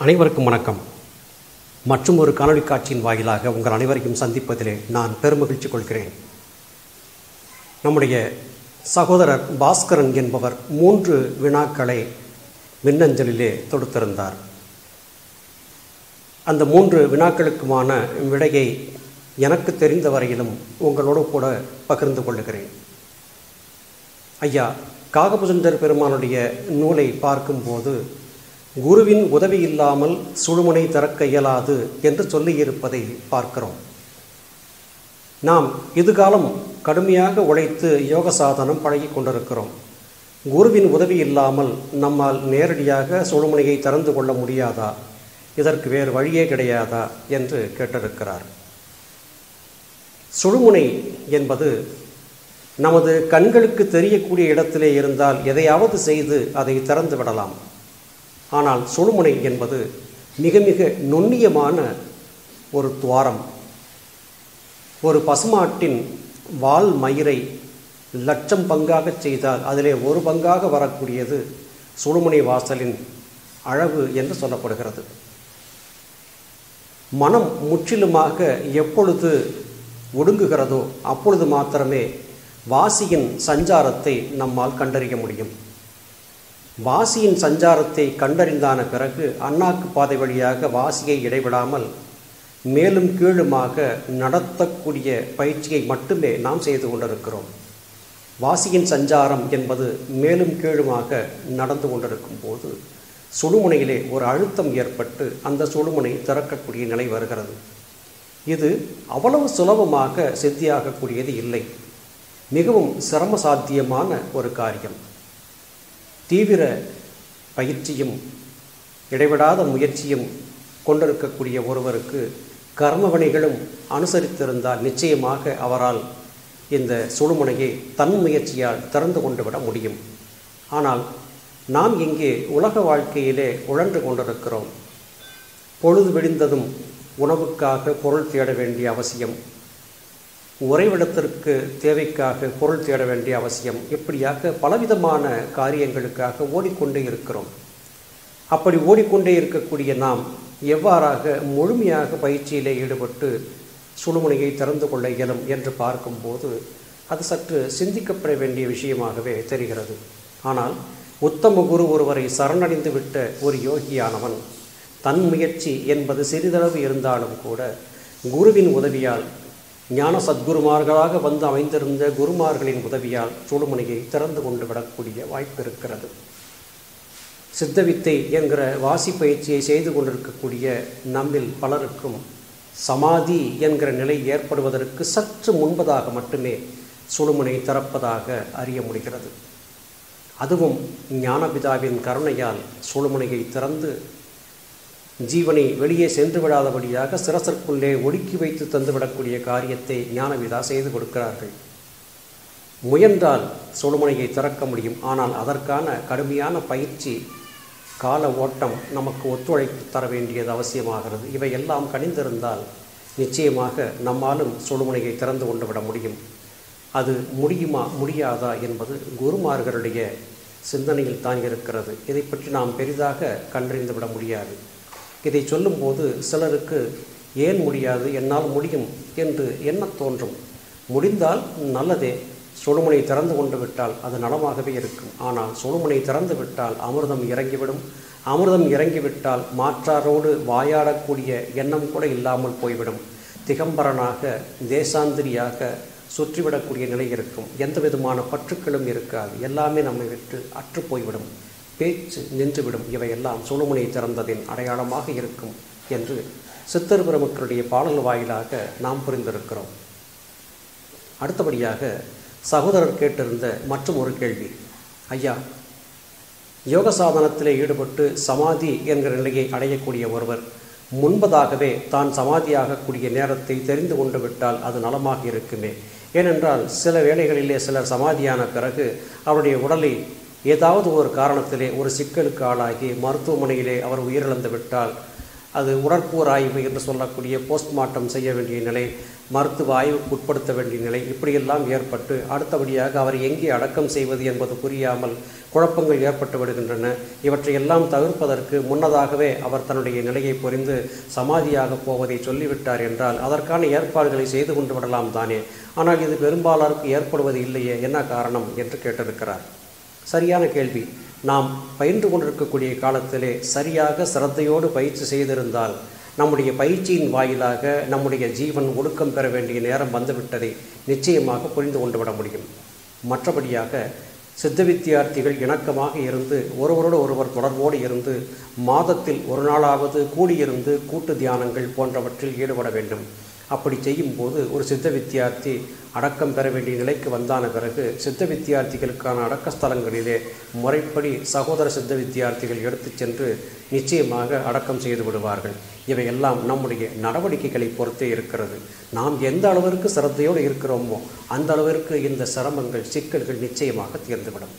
அனைவருக்கும் வணக்கம் மற்றும் ஒரு காணொளி காட்சியின் வாயிலாக உங்கள் அனைவரையும் சந்திப்பதிலே நான் பெருமகிழ்ச்சி கொள்கிறேன் நம்முடைய சகோதரர் பாஸ்கரன் என்பவர் மூன்று வினாக்களை மின்னஞ்சலிலே தொடுத்திருந்தார் அந்த மூன்று வினாக்களுக்குமான விடையை எனக்கு தெரிந்த வரையிலும் உங்களோடு கூட பகிர்ந்து கொள்ளுகிறேன் ஐயா காகபுசுந்தர் பெருமானுடைய நூலை பார்க்கும்போது குருவின் உதவி இல்லாமல் சுழுமுனை திறக்க இயலாது என்று சொல்லியிருப்பதை பார்க்கிறோம் நாம் இதுகாலம் கடுமையாக உழைத்து யோக சாதனம் பழகி கொண்டிருக்கிறோம் குருவின் உதவி இல்லாமல் நம்மால் நேரடியாக சுழுமுனையை திறந்து கொள்ள முடியாதா இதற்கு வேறு வழியே கிடையாதா என்று கேட்டிருக்கிறார் சுழுமுனை என்பது நமது கண்களுக்கு தெரியக்கூடிய இடத்திலே இருந்தால் எதையாவது செய்து அதை திறந்து விடலாம் ஆனால் சுழுமுனை என்பது மிக மிக நுண்ணியமான ஒரு துவாரம் ஒரு பசுமாட்டின் வால் மயிரை லட்சம் பங்காக செய்தால் அதிலே ஒரு பங்காக வரக்கூடியது சுழுமுனை வாசலின் அழகு என்று சொல்லப்படுகிறது மனம் முற்றிலுமாக எப்பொழுது ஒடுங்குகிறதோ அப்பொழுது மாத்திரமே வாசியின் சஞ்சாரத்தை நம்மால் கண்டறிய முடியும் வாசியின் சஞ்சாரத்தை கண்டறிந்தான பிறகு அண்ணாக்கு பாதை வழியாக வாசியை இடைவிடாமல் மேலும் கீழுமாக நடத்தக்கூடிய பயிற்சியை மட்டுமே நாம் செய்து கொண்டிருக்கிறோம் வாசியின் சஞ்சாரம் என்பது மேலும் கீழுமாக நடந்து கொண்டிருக்கும் போது சுழுமுனையிலே ஒரு அழுத்தம் ஏற்பட்டு அந்த சுழுமுனை திறக்கக்கூடிய நிலை வருகிறது இது அவ்வளவு சுலபமாக சித்தியாகக்கூடியது இல்லை மிகவும் சிரம சாத்தியமான ஒரு காரியம் தீவிர பயிற்சியும் இடைவிடாத முயற்சியும் கொண்டிருக்கக்கூடிய ஒருவருக்கு கர்மவினைகளும் அனுசரித்திருந்தால் நிச்சயமாக அவரால் இந்த சுழுமுனையை தன் முயற்சியால் திறந்து கொண்டு விட முடியும் ஆனால் நாம் இங்கே உலக வாழ்க்கையிலே உழன்று கொண்டிருக்கிறோம் பொழுது விடிந்ததும் உணவுக்காக பொருள் தேட வேண்டிய அவசியம் உறைவிடத்திற்கு தேவைக்காக பொருள் தேட வேண்டிய அவசியம் இப்படியாக பலவிதமான காரியங்களுக்காக ஓடிக்கொண்டே இருக்கிறோம் அப்படி ஓடிக்கொண்டே இருக்கக்கூடிய நாம் எவ்வாறாக முழுமையாக பயிற்சியிலே ஈடுபட்டு சுழுமுனையை திறந்து கொள்ள இயலும் என்று பார்க்கும்போது அது சற்று சிந்திக்கப்பட வேண்டிய விஷயமாகவே தெரிகிறது ஆனால் உத்தம குரு ஒருவரை சரணடைந்து விட்ட ஒரு யோகியானவன் தன் முயற்சி என்பது சிறிதளவு இருந்தாலும் கூட குருவின் உதவியால் ஞான சத்குருமார்களாக வந்து அமைந்திருந்த குருமார்களின் உதவியால் சுழுமுனையை திறந்து கொண்டு விடக்கூடிய வாய்ப்பு இருக்கிறது சித்தவித்தை என்கிற வாசி பயிற்சியை செய்து கொண்டிருக்கக்கூடிய நம்மில் பலருக்கும் சமாதி என்கிற நிலை ஏற்படுவதற்கு சற்று முன்பதாக மட்டுமே சுழுமுனை திறப்பதாக அறிய முடிகிறது அதுவும் ஞானபிதாவின் கருணையால் சுழுமுனையை திறந்து ஜீவனை வெளியே சென்று விடாதபடியாக சிரசற்குள்ளே ஒடுக்கி வைத்து தந்துவிடக்கூடிய காரியத்தை ஞானவிதா செய்து கொடுக்கிறார்கள் முயன்றால் சுழுமுனையை திறக்க முடியும் ஆனால் அதற்கான கடுமையான பயிற்சி கால ஓட்டம் நமக்கு ஒத்துழைப்பு தர வேண்டியது அவசியமாகிறது இவை எல்லாம் கணிந்திருந்தால் நிச்சயமாக நம்மாலும் சுழுமுனையை திறந்து கொண்டு விட முடியும் அது முடியுமா முடியாதா என்பது குருமார்களுடைய சிந்தனையில் தான் இருக்கிறது இதை பற்றி நாம் பெரிதாக கண்டறிந்து விட முடியாது இதை சொல்லும்போது சிலருக்கு ஏன் முடியாது என்னால் முடியும் என்று எண்ண தோன்றும் முடிந்தால் நல்லதே சுழுமுனை திறந்து கொண்டு விட்டால் அது நலமாகவே இருக்கும் ஆனால் சுழுமுனை திறந்து விட்டால் அமிர்தம் இறங்கிவிடும் அமிர்தம் இறங்கிவிட்டால் மாற்றாரோடு வாயாடக்கூடிய எண்ணம் கூட இல்லாமல் போய்விடும் திகம்பரனாக தேசாந்திரியாக சுற்றிவிடக்கூடிய நிலை இருக்கும் எந்த விதமான பற்றுக்களும் இருக்காது எல்லாமே நம்மை விட்டு அற்று போய்விடும் பேச்சு நின்றுவிடும் இவையெல்லாம் சுழுமுனை திறந்ததின் அடையாளமாக இருக்கும் என்று சித்தர் பெருமக்களுடைய பாடல் வாயிலாக நாம் புரிந்திருக்கிறோம் அடுத்தபடியாக சகோதரர் கேட்டிருந்த மற்றும் ஒரு கேள்வி ஐயா யோக சாதனத்திலே ஈடுபட்டு சமாதி என்கிற நிலையை அடையக்கூடிய ஒருவர் முன்பதாகவே தான் சமாதியாகக்கூடிய நேரத்தை தெரிந்து கொண்டு விட்டால் அது நலமாக இருக்குமே ஏனென்றால் சில வேளைகளிலே சிலர் சமாதியான பிறகு அவருடைய உடலை ஏதாவது ஒரு காரணத்திலே ஒரு சிக்கலுக்கு ஆளாகி மருத்துவமனையிலே அவர் உயிரிழந்து விட்டால் அது உடற்கூறு ஆய்வு என்று சொல்லக்கூடிய போஸ்ட்மார்ட்டம் செய்ய வேண்டிய நிலை மருத்துவ ஆய்வுக்கு உட்படுத்த வேண்டிய நிலை இப்படியெல்லாம் ஏற்பட்டு அடுத்தபடியாக அவர் எங்கே அடக்கம் செய்வது என்பது புரியாமல் குழப்பங்கள் ஏற்பட்டு விடுகின்றன இவற்றையெல்லாம் தவிர்ப்பதற்கு முன்னதாகவே அவர் தன்னுடைய நிலையை புரிந்து சமாதியாக போவதை சொல்லிவிட்டார் என்றால் அதற்கான ஏற்பாடுகளை செய்து கொண்டு விடலாம் தானே ஆனால் இது பெரும்பாலாருக்கு ஏற்படுவது இல்லையே என்ன காரணம் என்று கேட்டிருக்கிறார் சரியான கேள்வி நாம் பயின்று கொண்டிருக்கக்கூடிய காலத்திலே சரியாக சிரத்தையோடு பயிற்சி செய்திருந்தால் நம்முடைய பயிற்சியின் வாயிலாக நம்முடைய ஜீவன் ஒடுக்கம் பெற வேண்டிய நேரம் வந்துவிட்டதை நிச்சயமாக புரிந்து கொண்டு விட முடியும் மற்றபடியாக சித்த வித்தியார்த்திகள் இணக்கமாக இருந்து ஒருவரோடு ஒருவர் தொடர்போடு இருந்து மாதத்தில் ஒரு நாளாவது கூடியிருந்து கூட்டு தியானங்கள் போன்றவற்றில் ஈடுபட வேண்டும் அப்படி செய்யும்போது ஒரு சித்த வித்தியார்த்தி அடக்கம் பெற வேண்டிய நிலைக்கு வந்தான பிறகு சித்த வித்தியார்த்திகளுக்கான அடக்க ஸ்தலங்களிலே முறைப்படி சகோதர சித்த வித்தியார்த்திகள் எடுத்துச் சென்று நிச்சயமாக அடக்கம் செய்து விடுவார்கள் இவையெல்லாம் நம்முடைய நடவடிக்கைகளை பொறுத்தே இருக்கிறது நாம் எந்த அளவிற்கு சிரத்தையோடு இருக்கிறோமோ அந்த அளவிற்கு இந்த சிரமங்கள் சிக்கல்கள் நிச்சயமாக தீர்ந்துவிடும்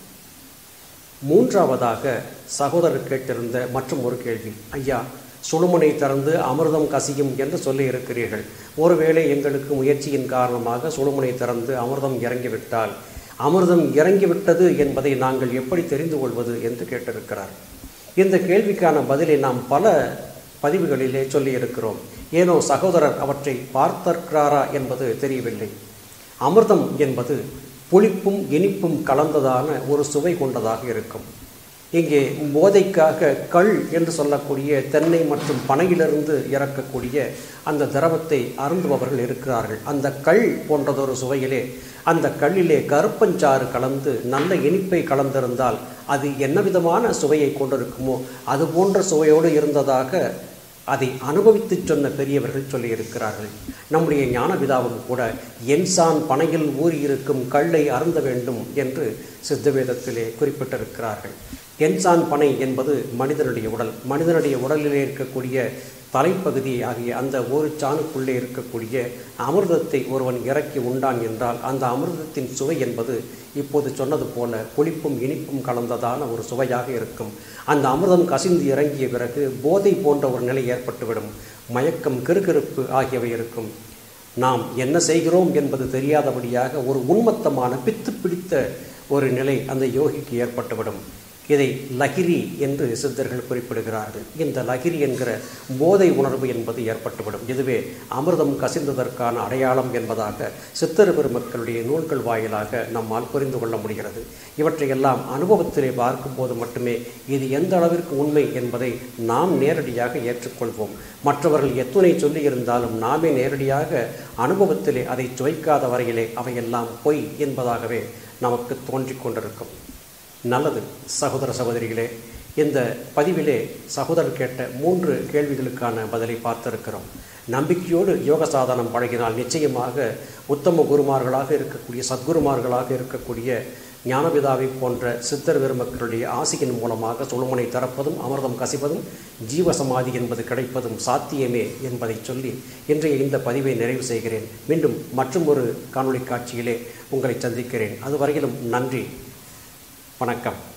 மூன்றாவதாக சகோதரர் கேட்டிருந்த மற்றும் ஒரு கேள்வி ஐயா சுழுமுனை திறந்து அமிர்தம் கசியும் என்று சொல்லி இருக்கிறீர்கள் ஒருவேளை எங்களுக்கு முயற்சியின் காரணமாக சுழுமுனை திறந்து அமிர்தம் இறங்கிவிட்டால் அமிர்தம் இறங்கிவிட்டது என்பதை நாங்கள் எப்படி தெரிந்து கொள்வது என்று கேட்டிருக்கிறார் இந்த கேள்விக்கான பதிலை நாம் பல பதிவுகளிலே சொல்லியிருக்கிறோம் ஏனோ சகோதரர் அவற்றை பார்த்திருக்கிறாரா என்பது தெரியவில்லை அமிர்தம் என்பது புளிப்பும் இனிப்பும் கலந்ததான ஒரு சுவை கொண்டதாக இருக்கும் இங்கே போதைக்காக கள் என்று சொல்லக்கூடிய தென்னை மற்றும் பனையிலிருந்து இறக்கக்கூடிய அந்த திரவத்தை அருந்துபவர்கள் இருக்கிறார்கள் அந்த கள் போன்றதொரு சுவையிலே அந்த கல்லிலே கருப்பஞ்சாறு கலந்து நல்ல இனிப்பை கலந்திருந்தால் அது என்ன விதமான சுவையை கொண்டிருக்குமோ அது போன்ற சுவையோடு இருந்ததாக அதை அனுபவித்து சொன்ன பெரியவர்கள் சொல்லியிருக்கிறார்கள் நம்முடைய ஞானபிதாவும் கூட என்சான் பனையில் ஊறியிருக்கும் கல்லை அருந்த வேண்டும் என்று சித்தவேதத்திலே குறிப்பிட்டிருக்கிறார்கள் என்சான் பனை என்பது மனிதனுடைய உடல் மனிதனுடைய உடலிலே இருக்கக்கூடிய தலைப்பகுதி ஆகிய அந்த ஒரு சாணுக்குள்ளே இருக்கக்கூடிய அமிர்தத்தை ஒருவன் இறக்கி உண்டான் என்றால் அந்த அமிர்தத்தின் சுவை என்பது இப்போது சொன்னது போல புளிப்பும் இனிப்பும் கலந்ததான ஒரு சுவையாக இருக்கும் அந்த அமிர்தம் கசிந்து இறங்கிய பிறகு போதை போன்ற ஒரு நிலை ஏற்பட்டுவிடும் மயக்கம் கிறுகிறுப்பு ஆகியவை இருக்கும் நாம் என்ன செய்கிறோம் என்பது தெரியாதபடியாக ஒரு உன்மத்தமான பித்து பிடித்த ஒரு நிலை அந்த யோகிக்கு ஏற்பட்டுவிடும் இதை லகிரி என்று சித்தர்கள் குறிப்பிடுகிறார்கள் இந்த லகிரி என்கிற போதை உணர்வு என்பது ஏற்பட்டுவிடும் இதுவே அமிர்தம் கசிந்ததற்கான அடையாளம் என்பதாக சித்தர் பெருமக்களுடைய நூல்கள் வாயிலாக நம்மால் புரிந்து கொள்ள முடிகிறது இவற்றையெல்லாம் அனுபவத்திலே பார்க்கும்போது மட்டுமே இது எந்த அளவிற்கு உண்மை என்பதை நாம் நேரடியாக ஏற்றுக்கொள்வோம் மற்றவர்கள் எத்துணை சொல்லியிருந்தாலும் நாமே நேரடியாக அனுபவத்திலே அதை சுவைக்காத வரையிலே அவையெல்லாம் பொய் என்பதாகவே நமக்கு தோன்றிக் கொண்டிருக்கும் நல்லது சகோதர சகோதரிகளே இந்த பதிவிலே சகோதரர் கேட்ட மூன்று கேள்விகளுக்கான பதிலை பார்த்திருக்கிறோம் நம்பிக்கையோடு யோக சாதனம் பழகினால் நிச்சயமாக உத்தம குருமார்களாக இருக்கக்கூடிய சத்குருமார்களாக இருக்கக்கூடிய ஞானபிதாவை போன்ற சித்தர் பெருமக்களுடைய ஆசையின் மூலமாக சுழுமனை திறப்பதும் அமிர்தம் கசிப்பதும் ஜீவசமாதி என்பது கிடைப்பதும் சாத்தியமே என்பதை சொல்லி இன்றைய இந்த பதிவை நிறைவு செய்கிறேன் மீண்டும் மற்றும் ஒரு காணொளி காட்சியிலே உங்களை சந்திக்கிறேன் அதுவரையிலும் நன்றி வணக்கம்